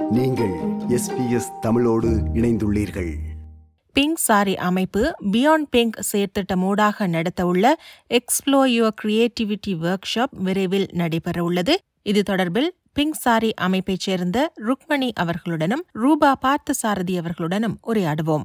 நீங்கள் எஸ்பிஎஸ் தமிழோடு இணைந்துள்ளீர்கள் பிங்க் சாரி அமைப்பு பியாண்ட் பிங்க் செயற்திட்டமூடாக நடத்தவுள்ள explore your creativity workshop விரைவில் நடைபெறவுள்ளது இது தொடர்பில் பிங்க் சாரி அமைப்பைச் சேர்ந்த ருக்மணி அவர்களுடனும் ரூபா பார்த்தசாரதி அவர்களுடனும் உரையாடுவோம்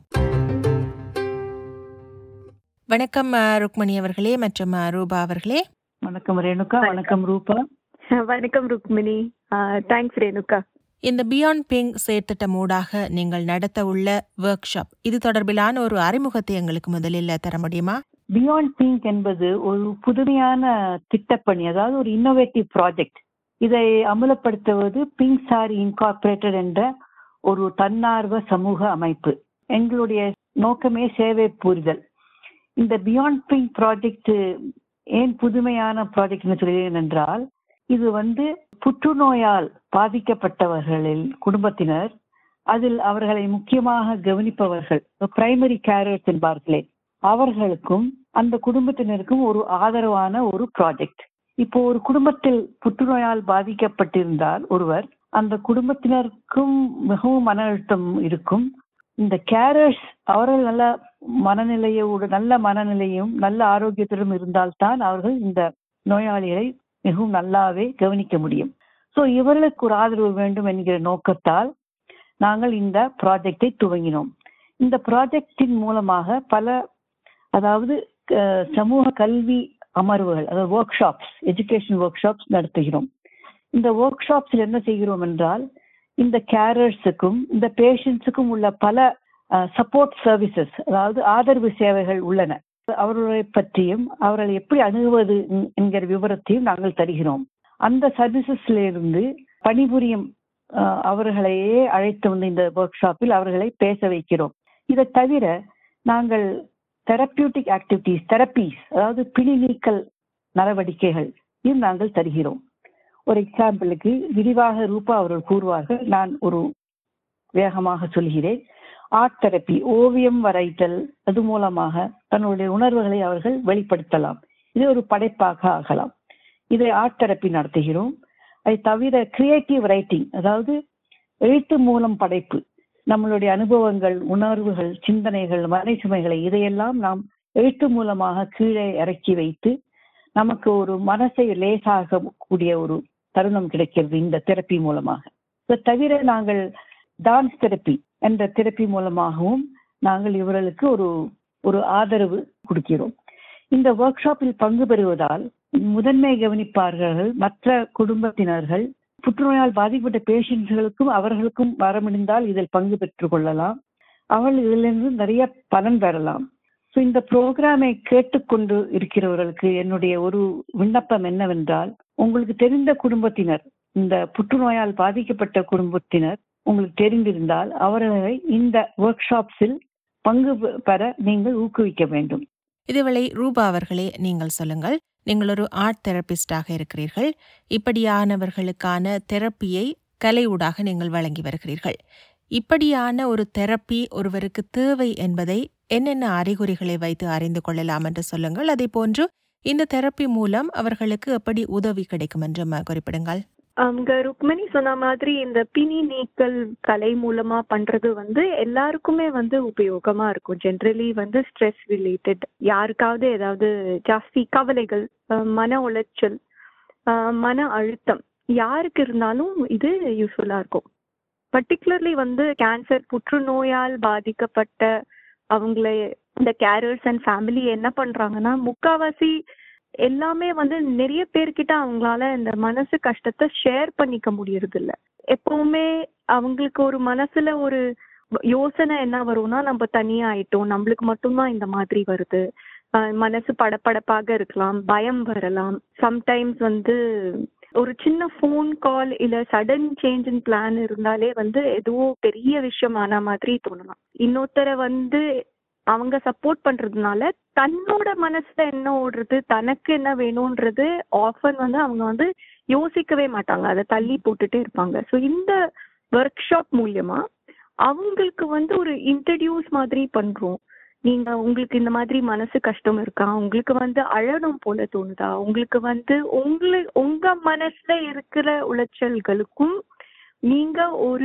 வணக்கம் அஹ், ருக்மணி அவர்களே மற்றும் அஹ், ரூபா அவர்களே வணக்கம் ரேணுகா வணக்கம் ரூபா வணக்கம் ருக்மிணி தேங்க்ஸ் ரேணுகா இந்த பியாண்ட் பிங்க் செயற்திட்டமூடாக நீங்கள் நடத்தவுள்ள ஒர்க் ஷாப் இது தொடர்பிலான ஒரு அறிமுகத்தை எங்களுக்கு முதலில் தர முடியுமா பியாண்ட் பிங்க் என்பது ஒரு புதுமையான திட்டப்பணி அதாவது ஒரு இன்னோவேட்டிவ் ப்ராஜெக்ட் இதை அமலப்படுத்துவது பிங்க் சாரி இன்கார்பரேட்டட் என்ற ஒரு தன்னார்வ சமூக அமைப்பு எங்களுடைய நோக்கமே சேவை புரிதல் இந்த பியாண்ட் பிங்க் ப்ராஜெக்ட் ஏன் புதுமையான ப்ராஜெக்ட்னு சொல்கிறேன் என்றால் இது வந்து புற்றுநோயால் பாதிக்கப்பட்டவர்களின் குடும்பத்தினர் அதில் அவர்களை முக்கியமாக கவனிப்பவர்கள் பிரைமரி கேரர்ஸ் என்பார்களே அவர்களுக்கும் அந்த குடும்பத்தினருக்கும் ஒரு ஆதரவான ஒரு ப்ராஜெக்ட் இப்போ ஒரு குடும்பத்தில் புற்றுநோயால் பாதிக்கப்பட்டிருந்தால் ஒருவர் அந்த குடும்பத்தினருக்கும் மிகவும் மன அழுத்தம் இருக்கும் இந்த கேரர்ஸ் அவர்கள் நல்ல மனநிலையோடு நல்ல மனநிலையும் நல்ல ஆரோக்கியத்துடன் இருந்தால்தான் அவர்கள் இந்த நோயாளிகளை மிகவும் நல்லாவே கவனிக்க முடியும் ஸோ இவர்களுக்கு ஒரு ஆதரவு வேண்டும் என்கிற நோக்கத்தால் நாங்கள் இந்த ப்ராஜெக்டை துவங்கினோம் இந்த ப்ராஜெக்டின் மூலமாக பல அதாவது அஹ், சமூக கல்வி அமர்வுகள் அதாவது workshops education workshops நடத்துகிறோம் இந்த ஒர்க் ஷாப்ஸில் என்ன செய்கிறோம் என்றால் இந்த கேரர்ஸுக்கும் இந்த பேஷண்ட்ஸுக்கும் உள்ள பல சப்போர்ட் சர்வீசஸ் அதாவது ஆதரவு சேவைகள் உள்ளன அவர்களை பற்றியும் அவர்களை எப்படி அணுகுவது என்- என்கிற விவரத்தையும் நாங்கள் தருகிறோம் அந்த சர்வீசஸ்ல இருந்து பணிபுரியும் அஹ், அவர்களையே அழைத்து வந்து இந்த ஒர்க் ஷாப்பில் அவர்களை பேச வைக்கிறோம் இதை தவிர நாங்கள் தெரப்பியூட்டிக் ஆக்டிவிட்டீஸ் தெரப்பீஸ் அதாவது பிணி நீக்கல் நடவடிக்கைகள் இது நாங்கள் தருகிறோம் ஒரு எக்ஸாம்பிளுக்கு விரிவாக ரூபா அவர்கள் கூறுவார்கள் நான் ஒரு வேகமாக சொல்கிறேன் ஆர்ட் தெரப்பி ஓவியம் வரைதல் அது மூலமாக தன்னுடைய உணர்வுகளை அவர்கள் வெளிப்படுத்தலாம் இது ஒரு படைப்பாக ஆகலாம் இதை ஆர்ட் தெரப்பி நடத்துகிறோம் அதை தவிர கிரியேட்டிவ் ரைட்டிங் அதாவது எழுத்து மூலம் படைப்பு நம்மளுடைய அனுபவங்கள் உணர்வுகள் சிந்தனைகள் மனைசுமைகளை இதையெல்லாம் நாம் எழுத்து மூலமாக கீழே இறக்கி வைத்து நமக்கு ஒரு மனசை லேசாக கூடிய ஒரு தருணம் கிடைக்கிறது இந்த தெரப்பி மூலமாக இதை தவிர நாங்கள் டான்ஸ் தெரப்பி என்ற தெரப்பி மூலமாகவும் நாங்கள் இவர்களுக்கு ஒரு ஒரு ஆதரவு கொடுக்கிறோம் இந்த ஒர்க் ஷாப்பில் பங்கு பெறுவதால் முதன்மை கவனிப்பார்கள் மற்ற குடும்பத்தினர்கள் புற்றுநோயால் பாதிக்கப்பட்ட பேஷண்ட்களுக்கும் அவர்களுக்கும் வர முடிந்தால் இதில் பங்கு பெற்றுக் கொள்ளலாம் அவர்கள் இதிலிருந்து நிறைய பலன் பெறலாம் ஸோ இந்த ப்ரோக்ராமை கேட்டுக்கொண்டு இருக்கிறவர்களுக்கு என்னுடைய ஒரு விண்ணப்பம் என்னவென்றால் உங்களுக்கு தெரிந்த குடும்பத்தினர் இந்த புற்றுநோயால் பாதிக்கப்பட்ட குடும்பத்தினர் உங்களுக்கு தெரிந்திருந்தால் அவர்களை இந்த ஒர்க் ஷாப்ஸில் பங்கு பெ- பெற நீங்கள் ஊக்குவிக்க வேண்டும் இதுவேளை ரூபா அவர்களே நீங்கள் சொல்லுங்கள் நீங்கள் ஒரு ஆர்ட் தெரபிஸ்டாக இருக்கிறீர்கள் இப்படியானவர்களுக்கான தெரப்பியை கலையூடாக நீங்கள் வழங்கி வருகிறீர்கள் இப்படியான ஒரு தெரப்பி ஒருவருக்கு தேவை என்பதை என்னென்ன அறிகுறிகளை வைத்து அறிந்து கொள்ளலாம் என்று சொல்லுங்கள் அதே போன்று இந்த தெரப்பி மூலம் அவர்களுக்கு எப்படி உதவி கிடைக்கும் என்று ம- குறிப்பிடுங்கள் அவங்க ருக்மிணி சொன்ன மாதிரி இந்த பிணி நீக்கல் கலை மூலமா பண்றது வந்து எல்லாருக்குமே வந்து உபயோகமா இருக்கும் ஜென்ரலி வந்து ஸ்ட்ரெஸ் ரிலேட்டட் யாருக்காவது ஏதாவது ஜாஸ்தி கவலைகள் அஹ், மன உளைச்சல் அஹ், மன அழுத்தம் யாருக்கு இருந்தாலும் இது யூஸ்ஃபுல்லா இருக்கும் பர்டிகுலர்லி வந்து கேன்சர் புற்றுநோயால் பாதிக்கப்பட்ட அவங்கள இந்த கேரர்ஸ் அண்ட் ஃபேமிலி என்ன பண்றாங்கன்னா முக்காவாசி எல்லாமே வந்து நிறைய பேர்கிட்ட அவங்களால இந்த மனசு கஷ்டத்தை ஷேர் பண்ணிக்க முடியறது இல்ல எப்பவுமே அவங்களுக்கு ஒரு மனசுல ஒரு யோசனை என்ன வரும்னா நம்ம தனியா ஆயிட்டோம் நம்மளுக்கு மட்டும்தான் இந்த மாதிரி வருது ஆஹ் மனசு படபடப்பாக இருக்கலாம் பயம் வரலாம் சம்டைம்ஸ் வந்து ஒரு சின்ன ஃபோன் கால் இல்ல சடன் சேஞ்ச் இன் பிளான் இருந்தாலே வந்து ஏதோ பெரிய விஷயம் ஆன மாதிரி தோணலாம் இன்னொருத்தரை வந்து அவங்க சப்போர்ட் பண்றதுனால தன்னோட மனசுல என்ன ஓடுறது தனக்கு என்ன வேணும்ன்றது ஆஃபன் வந்து அவங்க வந்து யோசிக்கவே மாட்டாங்க அதை தள்ளி போட்டுட்டே இருப்பாங்க ஸோ இந்த ஒர்க் ஷாப் மூலியமா அவங்களுக்கு வந்து ஒரு இன்ட்ரடியூஸ் மாதிரி பண்றோம் நீங்க உங்களுக்கு இந்த மாதிரி மனசு கஷ்டம் இருக்கா உங்களுக்கு வந்து அழணும் போல தோணுதா உங்களுக்கு வந்து உங்களை உங்க மனசுல இருக்கிற உளைச்சல்களுக்கும் நீங்க ஒரு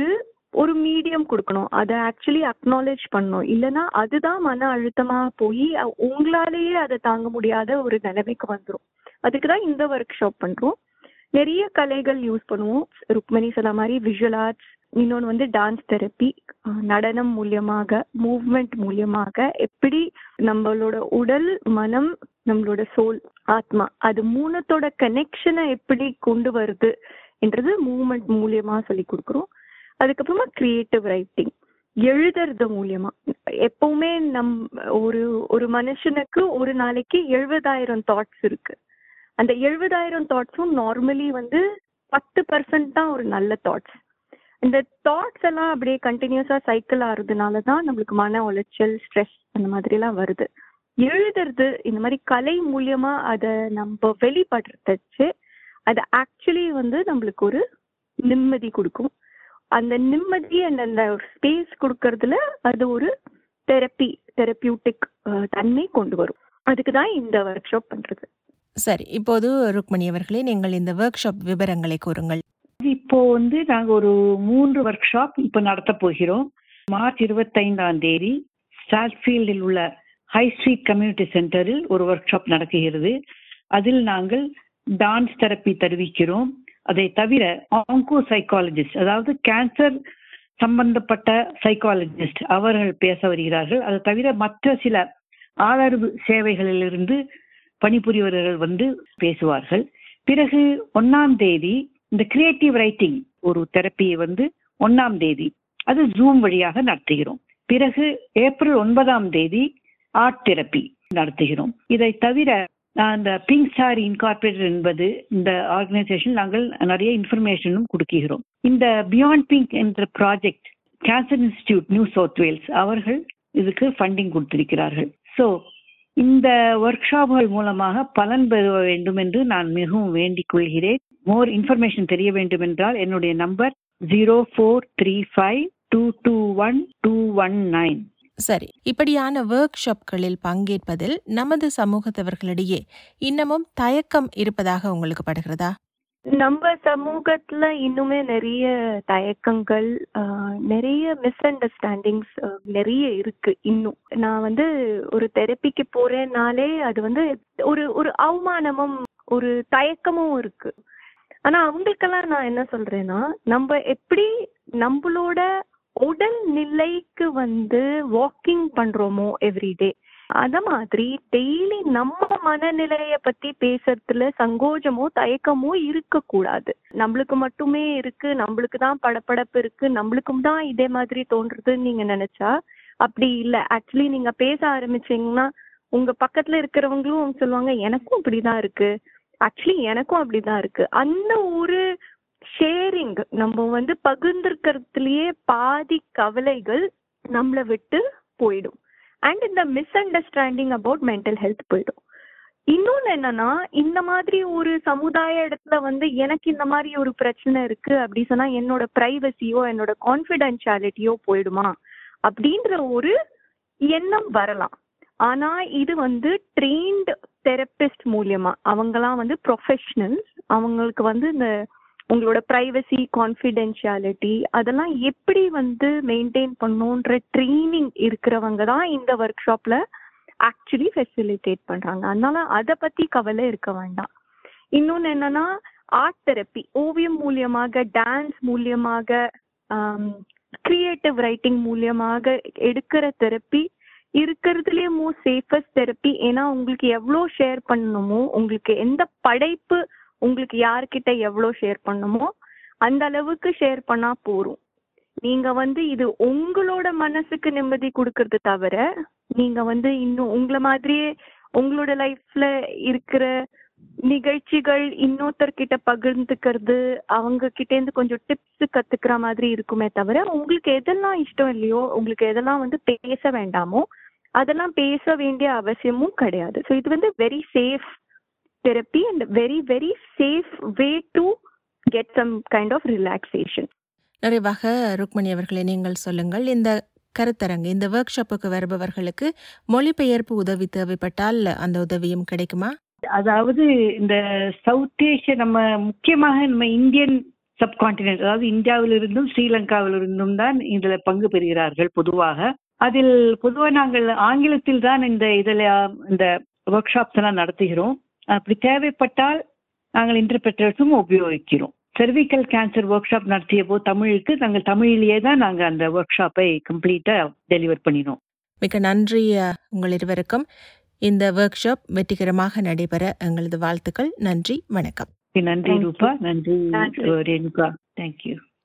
ஒரு மீடியம் கொடுக்கணும் அதை ஆக்சுவலி அக்னாலேஜ் பண்ணணும் இல்லைன்னா அதுதான் மன அழுத்தமா போய் அ- உங்களாலேயே அதை தாங்க முடியாத ஒரு நிலைமைக்கு வந்துரும் அதுக்கு தான் இந்த ஒர்க் ஷாப் பண்றோம் நிறைய கலைகள் யூஸ் பண்ணுவோம் ருக்மணி சொன்ன மாதிரி விஷுவல் ஆர்ட்ஸ் இன்னொன்று வந்து டான்ஸ் தெரப்பி நடனம் மூலியமாக மூவ்மெண்ட் மூலியமாக எப்படி நம்மளோட உடல் மனம் நம்மளோட சோல் ஆத்மா அது மூணத்தோட கனெக்ஷனை எப்படி கொண்டு வருது என்றது மூவ்மெண்ட் மூலியமா சொல்லி கொடுக்குறோம் அதுக்கப்புறமா கிரியேட்டிவ் ரைட்டிங் எழுதுறது மூலியமா எப்பவுமே நம் ஒரு ஒரு மனுஷனுக்கு ஒரு நாளைக்கு எழுபதாயிரம் தாட்ஸ் இருக்கு அந்த எழுபதாயிரம் தாட்ஸும் நார்மலி வந்து பத்து பர்சன்ட் தான் ஒரு நல்ல தாட்ஸ் இந்த தாட்ஸ் எல்லாம் அப்படியே கண்டினியூஸா சைக்கிள் ஆகுறதுனால தான் நம்மளுக்கு மன உளைச்சல் ஸ்ட்ரெஸ் அந்த மாதிரி எல்லாம் வருது எழுதுறது இந்த மாதிரி கலை மூலியமா அதை நம்ம வெளிப்படுறச்சு அது ஆக்சுவலி வந்து நம்மளுக்கு ஒரு நிம்மதி கொடுக்கும் அந்த நிம்மதி அண்ட் அந்த ஸ்பேஸ் கொடுக்கறதுல அது ஒரு தெரப்பி தெரப்பியூட்டிக் தன்மை கொண்டு வரும் அதுக்கு தான் இந்த ஒர்க் ஷாப் பண்றது சரி இப்போது ருக்மணி அவர்களே நீங்கள் இந்த ஒர்க் ஷாப் விவரங்களை கூறுங்கள் இப்போ வந்து நாங்க ஒரு மூன்று ஒர்க் ஷாப் இப்போ நடத்த போகிறோம் மார்ச் இருபத்தைந்தாம் தேதி ஸ்டார்ஃபீல்டில் உள்ள ஹை ஸ்ட்ரீட் கம்யூனிட்டி சென்டரில் ஒரு ஒர்க் ஷாப் நடக்குகிறது அதில் நாங்கள் டான்ஸ் தெரப்பி தெரிவிக்கிறோம் அதை தவிர ஆங்கோ சைக்காலஜிஸ்ட் அதாவது கேன்சர் சம்பந்தப்பட்ட சைக்காலஜிஸ்ட் அவர்கள் பேச வருகிறார்கள் அது தவிர மற்ற சில ஆதரவு சேவைகளிலிருந்து பணிபுரியவர்கள் வந்து பேசுவார்கள் பிறகு ஒன்னாம் தேதி இந்த கிரியேட்டிவ் ரைட்டிங் ஒரு தெரப்பியை வந்து ஒன்னாம் தேதி அது ஜூம் வழியாக நடத்துகிறோம் பிறகு ஏப்ரல் ஒன்பதாம் தேதி ஆர்ட் தெரப்பி நடத்துகிறோம் இதை தவிர நான் இந்த பிங்க் ஸ்டார் இன்கார்பரேட்டட் என்பது இந்த ஆர்கனைசேஷன் நாங்கள் நிறைய இன்ஃபர்மேஷனும் கொடுக்கிறோம் இந்த பியாண்ட் பிங்க் என்ற project cancer institute New South Wales அவர்கள் இதுக்கு ஃபண்டிங் கொடுத்திருக்கிறார்கள் ஸோ இந்த ஒர்க் ஷாப்கள் மூலமாக பலன் பெற வேண்டும் என்று நான் மிகவும் வேண்டிக் கொள்கிறேன் மோர் இன்ஃபர்மேஷன் தெரிய வேண்டும் என்றால் என்னுடைய number zero four three five two two one two one nine சரி இப்படியான ஒர்க் ஷாப்களில் பங்கேற்பதில் நமது சமூகத்தவர்களிடையே இன்னமும் தயக்கம் இருப்பதாக உங்களுக்கு படுகிறதா நம்ம சமூகத்துல இன்னுமே நிறைய தயக்கங்கள் ஆஹ், நிறைய மிஸ் அண்டர்ஸ்டாண்டிங்ஸ் நிறைய இருக்கு இன்னும் நான் வந்து ஒரு தெரப்பிக்கு போறேன்னாலே அது வந்து ஒரு ஒரு அவமானமும் ஒரு தயக்கமும் இருக்கு ஆனா அவங்களுக்கெல்லாம் நான் என்ன சொல்றேன்னா நம்ம எப்படி நம்மளோட உடல் நிலைக்கு வந்து வாக்கிங் பண்றோமோ எவ்ரிடே அத மாதிரி டெய்லி நம்ம மனநிலைய பத்தி பேசுறதுல சங்கோஜமோ தயக்கமோ இருக்க கூடாது நம்மளுக்கு மட்டுமே இருக்கு நம்மளுக்கு தான் படபடப்பு இருக்கு நம்மளுக்கும் தான் இதே மாதிரி தோன்றுதுன்னு நீங்க நினைச்சா அப்படி இல்ல ஆக்சுவலி நீங்க பேச ஆரம்பிச்சீங்கன்னா உங்க பக்கத்துல இருக்கிறவங்களும் சொல்லுவாங்க எனக்கும் இப்படிதான் இருக்கு ஆக்சுவலி எனக்கும் அப்படிதான் இருக்கு அந்த ஒரு ஷேரிங் நம்ம வந்து பகிர்ந்திருக்கிறதுலயே பாதி கவலைகள் நம்மளை விட்டு போயிடும் அண்ட் இந்த misunderstanding about mental health போயிடும் இன்னொன்னு என்னன்னா இந்த மாதிரி ஒரு சமுதாய இடத்துல வந்து எனக்கு இந்த மாதிரி ஒரு பிரச்சனை இருக்கு அப்படி சொன்னா என்னோட பிரைவசியோ என்னோட கான்பிடென்ஷியாலிட்டியோ போயிடுமா அப்படின்ற ஒரு எண்ணம் வரலாம் ஆனா இது வந்து ட்ரெயின்டு தெரபிஸ்ட் மூலியமா அவங்கலாம் வந்து ப்ரொஃபஷனல்ஸ் அவங்களுக்கு வந்து இந்த உங்களோட ப்ரைவசி கான்ஃபிடென்ஷியாலிட்டி அதெல்லாம் எப்படி வந்து மெயின்டைன் பண்ணணுன்ற ட்ரைனிங் இருக்கிறவங்க தான் இந்த ஒர்க் ஷாப்ல ஆக்சுவலி ஃபெசிலிட்டேட் பண்றாங்க அதனால அதை பத்தி கவலை இருக்க வேண்டாம் இன்னொன்னு என்னன்னா ஆர்ட் தெரப்பி ஓவியம் மூலியமாக டான்ஸ் மூலியமாக கிரியேட்டிவ் ரைட்டிங் மூலியமாக எடுக்கிற தெரப்பி இருக்கிறதுலயே மோஸ்ட் சேஃபஸ்ட் தெரப்பி ஏன்னா உங்களுக்கு எவ்வளோ ஷேர் பண்ணணுமோ உங்களுக்கு எந்த படைப்பு உங்களுக்கு யார்கிட்ட எவ்வளோ ஷேர் பண்ணணுமோ அந்த அளவுக்கு ஷேர் பண்ணா போரும் நீங்க வந்து இது உங்களோட மனசுக்கு நிம்மதி கொடுக்கறது தவிர நீங்க வந்து இன்னும் உங்களை மாதிரியே உங்களோட லைஃப்ல இருக்கிற நிகழ்ச்சிகள் இன்னொருத்தர்கிட்ட பகிர்ந்துக்கிறது அவங்க கிட்ட இருந்து கொஞ்சம் டிப்ஸ் கத்துக்கிற மாதிரி இருக்குமே தவிர உங்களுக்கு எதெல்லாம் இஷ்டம் இல்லையோ உங்களுக்கு எதெல்லாம் வந்து பேச வேண்டாமோ அதெல்லாம் பேச வேண்டிய அவசியமும் கிடையாது ஸோ இது வந்து very safe therapy and very very safe way to get some kind of relaxation நிறைவாக ருக்மணி அவர்களே நீங்கள் சொல்லுங்கள் இந்த கருத்தரங்கு இந்த ஒர்க் ஷாப்புக்கு வருபவர்களுக்கு மொழிபெயர்ப்பு உதவி தேவைப்பட்டால் அந்த உதவியும் கிடைக்குமா அதாவது இந்த சவுத் ஏஷியா நம்ம முக்கியமாக நம்ம இந்தியன் சப்கான்டினென்ட் அதாவது இந்தியாவிலிருந்தும் ஸ்ரீலங்காவிலிருந்தும் தான் இதுல பங்கு பெறுகிறார்கள் பொதுவாக அதில் பொதுவாக நாங்கள் ஆங்கிலத்தில் தான் இந்த இதில் இந்த ஒர்க் ஷாப்ஸ் எல்லாம் நடத்துகிறோம் அப்படி தேவைப்பட்டால் நாங்கள் இன்டர்பிரட்டர்ஸும் உபயோகிக்கிறோம் செர்விக்கல் கேன்சர் ஒர்க் ஷாப் நடத்திய போது தமிழுக்கு நாங்கள் தமிழிலேயே தான் நாங்கள் அந்த ஒர்க் ஷாப்பை கம்ப்ளீட்டா டெலிவர் பண்ணினோம் மிக நன்றி அஹ், உங்கள் இருவருக்கும் இந்த ஒர்க் ஷாப் வெற்றிகரமாக நடைபெற எங்களது வாழ்த்துக்கள் நன்றி வணக்கம் நன்றி Thank you. ரூபா நன்றி நன்றி. ரேணுகா தேங்க்யூ